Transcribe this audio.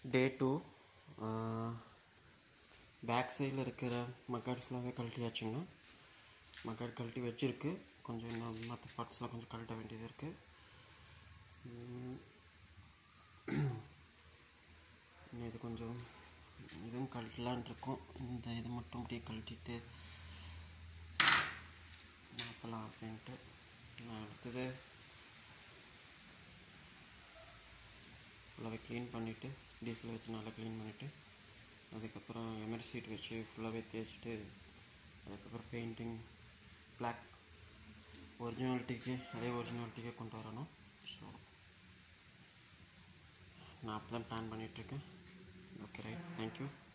டே two back சைடில் இருக்கிற மக்காட் ஃபுல்லாகவே கழட்டியாச்சுங்க மக்காட் கழட்டி வச்சிருக்கு கொஞ்சம் இன்னும் மற்ற பார்ட்ஸ்லாம் கொஞ்சம் கழட்ட வேண்டியது இருக்குது இன்னும் இது கொஞ்சம் இதுவும் கழட்டலான் இருக்கோம் இந்த இது மட்டும் அப்படியே கழட்டிட்டு மாற்றலாம் அப்படின்ட்டு நான் அடுத்தது ஃபுல்லாகவே க்ளீன் பண்ணிவிட்டு டீசல் வச்சு நல்லா க்ளீன் பண்ணிவிட்டு அதுக்கப்புறம் எமரி சீட் வச்சு ஃபுல்லாகவே தேய்ச்சிட்டு அதுக்கப்புறம் பெயிண்டிங் பிளாக் ஒரிஜினாலிட்டிக்கு அதே ஒரிஜினாலிட்டிக்கே கொண்டு வரணும் ஸோ நான் அப்போ தான் பிளான் பண்ணிகிட்ருக்கேன் ஓகே ரைட் தேங்க்யூ